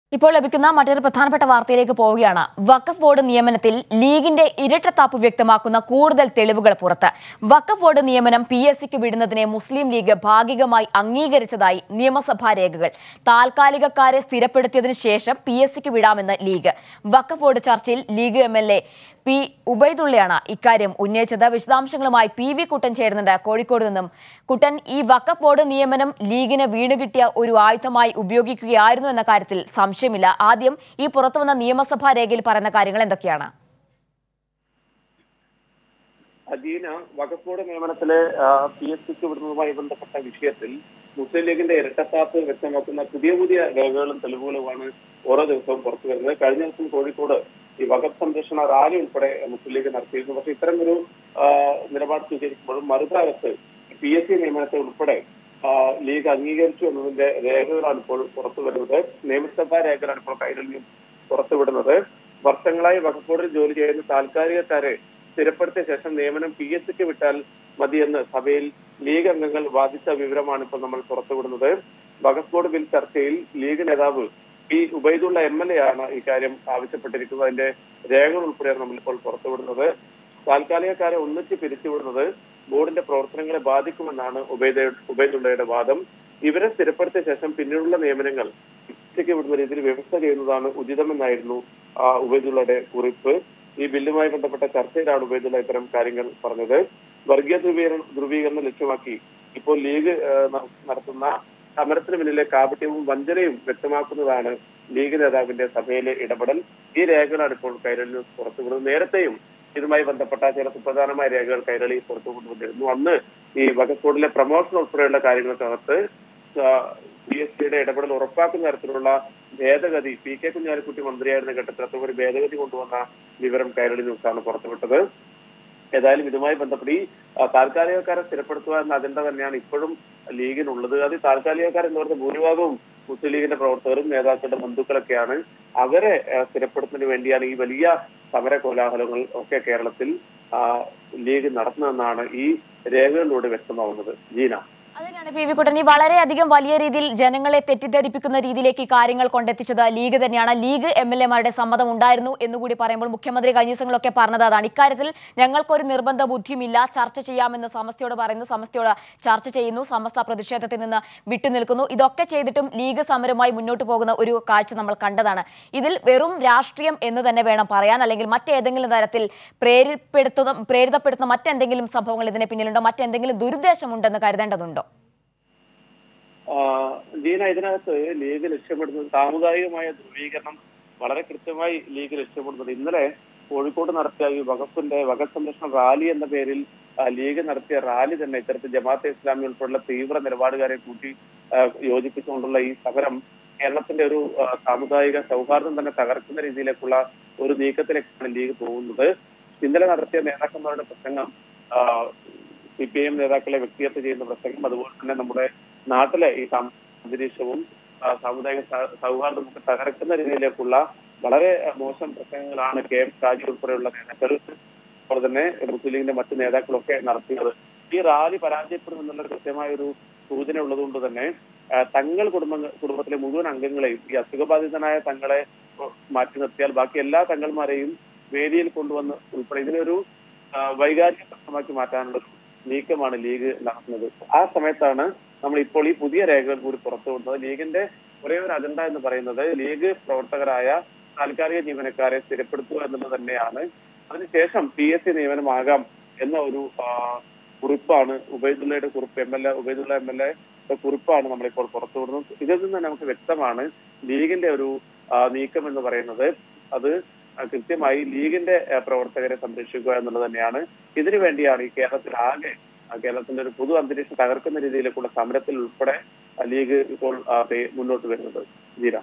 ഇപ്പോൾ ലഭിക്കുന്ന മറ്റൊരു പ്രധാനപ്പെട്ട വാർത്തയിലേക്ക് പോവുകയാണ് വഖഫ് ബോർഡ് നിയമനത്തിൽ ലീഗിന്റെ ഇരട്ടത്താപ്പ് വ്യക്തമാക്കുന്ന കൂടുതൽ തെളിവുകൾ പുറത്ത് വഖഫ് ബോർഡ് നിയമനം പി എസ് സിക്ക് വിടുന്നതിനെ മുസ്ലിം ലീഗ് ഭാഗികമായി അംഗീകരിച്ചതായി നിയമസഭാ രേഖകൾ താൽക്കാലികക്കാരെ സ്ഥിരപ്പെടുത്തിയതിനു ശേഷം പി എസ് സിക്ക് വിടാമെന്ന് ലീഗ് വഖഫ് ബോർഡ് ചർച്ചയിൽ league M L A P ഉബൈദുള്ളയാണ് ഇക്കാര്യം ഉന്നയിച്ചത് വിശദാംശങ്ങളുമായി പി വി കുട്ടൻ ചേരുന്നുണ്ട് കോഴിക്കോട് നിന്നും കുട്ടൻ ഈ വഖഫ് ബോർഡ് നിയമനം ലീഗിന് വീണുകിട്ടിയ ഒരു ആയുധമായി ഉപയോഗിക്കുകയായിരുന്നു എന്ന കാര്യത്തിൽ സംശയമില്ല ആദ്യം ഈ പുറത്തുവന്ന നിയമസഭാ രേഖയിൽ പറയുന്ന കാര്യങ്ങൾ എന്തൊക്കെയാണ് അജീന വഖഫ് ബോർഡ് നിയമനത്തിലെ പി എസ് സിക്ക് വിടുന്നതുമായി ബന്ധപ്പെട്ട വിഷയത്തിൽ മുസ്ലിം ലീഗിന്റെ ഇരട്ടത്താപ്പ് വ്യക്തമാക്കുന്ന പുതിയ പുതിയ രേഖകളും തെളിവുകളുമാണ് ഓരോ ദിവസവും പുറത്തു വരുന്നത് കഴിഞ്ഞ ദിവസം കോഴിക്കോട് ഈ വഖഫ് സംരക്ഷണ റാലി ഉൾപ്പെടെ മുസ്ലിം ലീഗ് നടത്തിയിരുന്നു പക്ഷേ ഇത്തരമൊരു ആ, നിലപാട് സ്വീകരിക്കുമ്പോഴും മറുഭാഗത്ത് പി എസ് സി നിയമനത്തെ ഉൾപ്പെടെ ആ, ലീഗ് അംഗീകരിച്ചു എന്നതിന്റെ രേഖകളാണ് ഇപ്പോൾ പുറത്തു വരുന്നത് നിയമസഭാ രേഖകളാണ് ഇപ്പോൾ കൈരളിൽ നിന്നും പുറത്തുവിടുന്നത് വർഷങ്ങളായി വഖഫ് ബോർഡിൽ ജോലി ചെയ്യുന്ന താൽക്കാലികക്കാരെ സ്ഥിരപ്പെടുത്തിയ ശേഷം നിയമനം പി എസ് സിക്ക് വിട്ടാൽ മതിയെന്ന് സഭയിൽ ലീഗ് അംഗങ്ങൾ വാദിച്ച വിവരമാണ് ഇപ്പോൾ നമ്മൾ പുറത്തുവിടുന്നത് വഖഫ് ബോർഡ് ബിൽ ചർച്ചയിൽ ലീഗ് നേതാവ് P Ubaidulla M L A ആണ് ഇക്കാര്യം ആവശ്യപ്പെട്ടിരിക്കുന്നത് അതിന്റെ രേഖകൾ ഉൾപ്പെടെയാണ് നമ്മളിപ്പോൾ പുറത്തുവിടുന്നത് താൽക്കാലികക്കാരെ ഒന്നിച്ച് പിരിച്ചുവിടുന്നത് ബോർഡിന്റെ പ്രവർത്തനങ്ങളെ ബാധിക്കുമെന്നാണ് ഉബൈദ ഉബൈദുള്ളയുടെ വാദം ഇവരെ സ്ഥിരപ്പെടുത്തിയ ശേഷം പിന്നീടുള്ള നിയമനങ്ങൾ ഉച്ചയ്ക്ക് വിടുന്ന രീതിയിൽ വ്യവസ്ഥ ചെയ്യുന്നതാണ് ഉചിതമെന്നായിരുന്നു ആ, ഉബൈദുള്ളയുടെ കുറിപ്പ് ഈ ബില്ലുമായി ബന്ധപ്പെട്ട ചർച്ചയിലാണ് ഉബൈദുള്ള ഇത്തരം കാര്യങ്ങൾ പറഞ്ഞത് വർഗീയ ധ്രുവീകരണം ധ്രുവീകരണം ലക്ഷ്യമാക്കി ഇപ്പോൾ ലീഗ് ആ, ന- നടത്തുന്ന സമരത്തിന് പിന്നിലെ കാപട്യവും വഞ്ചനയും വ്യക്തമാക്കുന്നതാണ് ലീഗ് നേതാവിന്റെ സഭയിലെ ഇടപെടൽ ഈ രേഖകളാണ് ഇപ്പോൾ കൈരളി ന്യൂസ് പുറത്തുവിടുന്നത് നേരത്തെയും ഇതുമായി ബന്ധപ്പെട്ട ചില സുപ്രധാനമായ രേഖകൾ കൈരളി പുറത്തു കൊണ്ടുവന്നിരുന്നു അന്ന് ഈ വഖഫ് ബോർഡിലെ പ്രമോഷൻ ഉൾപ്പെടെയുള്ള കാര്യങ്ങൾക്കകത്ത് പി എസ് സിയുടെ ഇടപെടൽ ഉറപ്പാക്കുന്ന തരത്തിലുള്ള ഭേദഗതി പി കെ കുഞ്ഞാലിക്കുട്ടി മന്ത്രിയായിരുന്ന ഘട്ടത്തിൽ അത്തരം ഒരു ഭേദഗതി കൊണ്ടുവന്ന വിവരം കൈരളി ന്യൂസാണ് പുറത്തുവിട്ടത് ഏതായാലും ഇതുമായി ബന്ധപ്പെട്ട് ഈ ആ, താൽക്കാലികക്കാരെ സ്ഥിരപ്പെടുത്തുക എന്ന അജണ്ട തന്നെയാണ് ഇപ്പോഴും ലീഗിനുള്ളത് അത് ഈ താൽക്കാലികക്കാർ എന്ന് പറയുന്ന ഭൂരിഭാഗവും മുസ്ലിം ലീഗിന്റെ പ്രവർത്തകരും നേതാക്കളുടെ ബന്ധുക്കളൊക്കെയാണ് അവരെ ആ, സ്ഥിരപ്പെടുത്തുന്നതിന് വേണ്ടിയാണ് ഈ വലിയ സമര കോലാഹലങ്ങൾ ഒക്കെ കേരളത്തിൽ ആ, ലീഗ് നടത്തുന്നതെന്നാണ് ഈ രേഖകളിലൂടെ വ്യക്തമാവുന്നത് ജീന അതിനാണ് പി വി കുട്ടൻ ഈ വളരെയധികം വലിയ രീതിയിൽ ജനങ്ങളെ തെറ്റിദ്ധരിപ്പിക്കുന്ന രീതിയിലേക്ക് ഈ കാര്യങ്ങൾ കൊണ്ടെത്തിച്ചത് ലീഗ് തന്നെയാണ് ലീഗ് എം എൽ എമാരുടെ സമ്മതം ഉണ്ടായിരുന്നു എന്നുകൂടി പറയുമ്പോൾ മുഖ്യമന്ത്രി കഴിഞ്ഞ ദിവസങ്ങളൊക്കെ പറഞ്ഞത് അതാണ് ഇക്കാര്യത്തിൽ ഞങ്ങൾക്കൊരു നിർബന്ധ ബുദ്ധിയുമില്ല ചർച്ച ചെയ്യാമെന്ന് സമസ്തയോട് പറയുന്നു സമസ്തയോട് ചർച്ച ചെയ്യുന്നു സമസ്ത പ്രതിഷേധത്തിൽ നിന്ന് വിട്ടുനിൽക്കുന്നു ഇതൊക്കെ ചെയ്തിട്ടും ലീഗ് സമരവുമായി മുന്നോട്ട് പോകുന്ന ഒരു കാഴ്ച നമ്മൾ കണ്ടതാണ് ഇതിൽ വെറും രാഷ്ട്രീയം എന്ന് തന്നെ വേണം പറയാൻ അല്ലെങ്കിൽ മറ്റേതെങ്കിലും തരത്തിൽ പ്രേരിപ്പെടുത്തുന്ന പ്രേരിതപ്പെടുത്തുന്ന മറ്റെന്തെങ്കിലും സംഭവങ്ങൾ ഇതിന് പിന്നിലുണ്ടോ മറ്റെന്തെങ്കിലും ദുരുദ്ദേശമുണ്ടെന്ന് കരുതേണ്ടതുണ്ടോ ആ, ജീന ഇതിനകത്ത് ലീഗ് ലക്ഷ്യമിടുന്നത് സാമുദായികമായ ധ്രുവീകരണം വളരെ കൃത്യമായി ലീഗ് ലക്ഷ്യമിടുന്നത് ഇന്നലെ കോഴിക്കോട് നടത്തിയ ഈ വകുപ്പിന്റെ വകുപ്പ് സംരക്ഷണ റാലി എന്ന പേരിൽ ആ, ലീഗ് നടത്തിയ റാലി തന്നെ ഇത്തരത്തിൽ ജമാഅത്തെ ഇസ്ലാമി ഉൾപ്പെടെയുള്ള തീവ്ര നിലപാടുകാരെ കൂട്ടി ആ, യോജിപ്പിച്ചുകൊണ്ടുള്ള ഈ സമരം കേരളത്തിന്റെ ഒരു ആ, സാമുദായിക സൗഹാർദ്ദം തന്നെ തകർക്കുന്ന രീതിയിലേക്കുള്ള ഒരു നീക്കത്തിലേക്കാണ് ലീഗ് പോകുന്നത് ഇന്നലെ നടത്തിയ നേതാക്കന്മാരുടെ പ്രസംഗം സി പി ഐ എം നേതാക്കളെ വ്യക്തിഗത ചെയ്യുന്ന പ്രസംഗം അതുപോലെ തന്നെ നമ്മുടെ നാട്ടിലെ ഈ സാം- അന്തരീക്ഷവും ആ, സാമുദായിക സ- സൗഹാർദ്ദമൊക്കെ തകർക്കുന്ന രീതിയിലേക്കുള്ള വളരെ ആ, മോശം പ്രസംഗങ്ങളാണ് കെ എം ഷാജി ഉൾപ്പെടെയുള്ള നേതാക്കൾ അതുപോലെ തന്നെ മുസ്ലിം ലീഗിന്റെ മറ്റു നേതാക്കളൊക്കെ നടത്തിയത് ഈ റാലി പരാജയപ്പെടും എന്നുള്ള കൃത്യമായ ഒരു സൂചന ഉള്ളതുകൊണ്ട് തന്നെ ആ, തങ്ങൾ കുടുംബ കുടുംബത്തിലെ മുഴുവൻ അംഗങ്ങളെയും ഈ അസുഖബാധിതനായ തങ്ങളെ മാറ്റി നിർത്തിയാൽ ബാക്കി എല്ലാ തങ്ങൾമാരെയും വേദിയിൽ കൊണ്ടുവന്ന് ഉൾപ്പെടെ ഇതിനൊരു ആ, വൈകാരിക പ്രശ്നമാക്കി മാറ്റാനുള്ള ഒരു നീക്കമാണ് ലീഗ് നടത്തുന്നത് ആ സമയത്താണ് നമ്മൾ ഇപ്പോൾ ഈ പുതിയ രേഖകൾ കൂടി പുറത്തു കൊണ്ടത് ലീഗിന്റെ ഒരേ ഒരു അജണ്ട എന്ന് പറയുന്നത് ലീഗ് പ്രവർത്തകരായ താൽക്കാലിക ജീവനക്കാരെ സ്ഥിരപ്പെടുത്തുക എന്നുള്ളത് തന്നെയാണ് അതിനുശേഷം പി എസ് സി നിയമനമാകാം എന്ന ഒരു ആ, കുറിപ്പാണ് ഉബൈദുള്ളയുടെ കുറിപ്പ് M L A Ubaidulla M L A കുറിപ്പാണ് നമ്മളിപ്പോൾ പുറത്തുവിടുന്നത് ഇതിൽ നിന്ന് തന്നെ നമുക്ക് വ്യക്തമാണ് ലീഗിന്റെ ഒരു ആ, നീക്കം എന്ന് പറയുന്നത് അത് ആ, കൃത്യമായി ലീഗിന്റെ ആ, പ്രവർത്തകരെ സംരക്ഷിക്കുക എന്നുള്ളത് തന്നെയാണ് ഇതിനു വേണ്ടിയാണ് ഈ കേരളത്തിൽ ആകെ ആ, കേരളത്തിന്റെ ഒരു പൊതു അന്തരീക്ഷം തകർക്കുന്ന രീതിയിലേക്കുള്ള സമരത്തിൽ ഉൾപ്പെടെ ആ, ലീഗ് ഇപ്പോൾ ആ, പേ- മുന്നോട്ട് വരുന്നത് ജീര